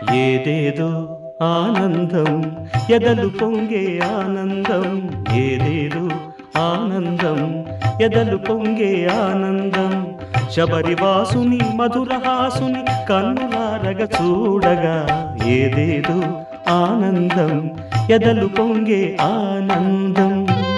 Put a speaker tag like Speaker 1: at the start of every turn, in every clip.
Speaker 1: ఏదేదో ఆనందం ఎదలు పొంగే ఆనందం ఏదేదో ఆనందం ఎదలు పొంగే ఆనందం శబరివాసుని మధురహాసుని కన్నులారగ చూడగా ఏదేదో ఆనందం ఎదలు పొంగే ఆనందం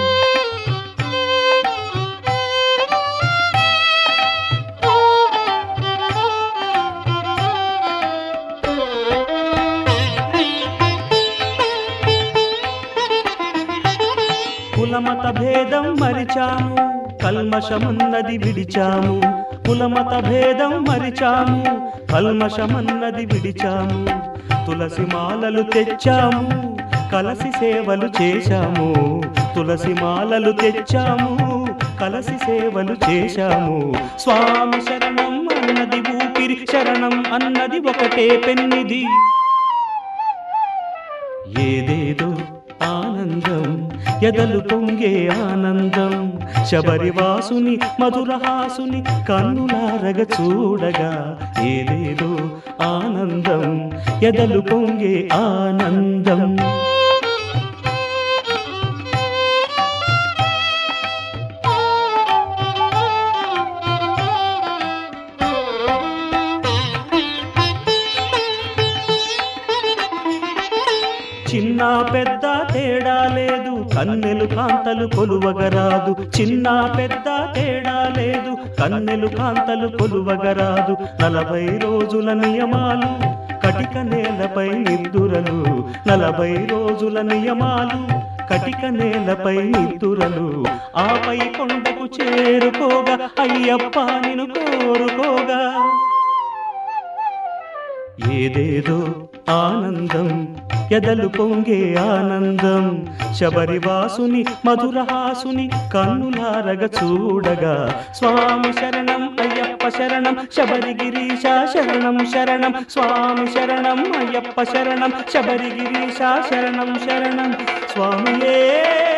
Speaker 1: కులమత భేదం మరిచాము కల్మషమన్నది విడిచాము కులమత భేదం మరిచాము కల్మషమన్నది విడిచాము తులసి మాలలు తెచ్చాము కలసి సేవలు చేశాము తులసి మాలలు తెచ్చాము కలసి సేవలు చేశాము స్వామి శరణం అన్నది ఊపిరి శరణం అన్నది ఒకటే పెన్నిది ఏదేదో ఆనందం ఎదలు పొంగే ఆనందం శబరివాసుని మధురహాసుని కన్నులారగ చూడగా ఏదేదో ఆనందం ఎదలు పొంగే ఆనందం చిన్న పెద్ద తేడా లేదు కన్నెలు కాంతలు కొలువగరాదు చిన్న పెద్ద తేడా లేదు కన్నెలు కాంతలు కొలువగరాదు నలభై రోజుల నియమాలు కటిక నేలపై నిద్దురలు నలభై రోజుల నియమాలు కటిక నేలపై నిద్దురలు ఆపై కొండకు చేరుకోగా అయ్యప్ప నిన్ను కోరుకోగా ఏదేదో ఆనందం ఎదలు పొంగే ఆనందం శబరివాసుని మధురహాసుని కన్నులారగ చూడగా స్వామి శరణం అయ్యప్ప శరణం శబరిగిరీశ శరణం శరణం స్వామి శరణం అయ్యప్ప శరణం శబరిగిరీశ శరణం శరణం స్వామియే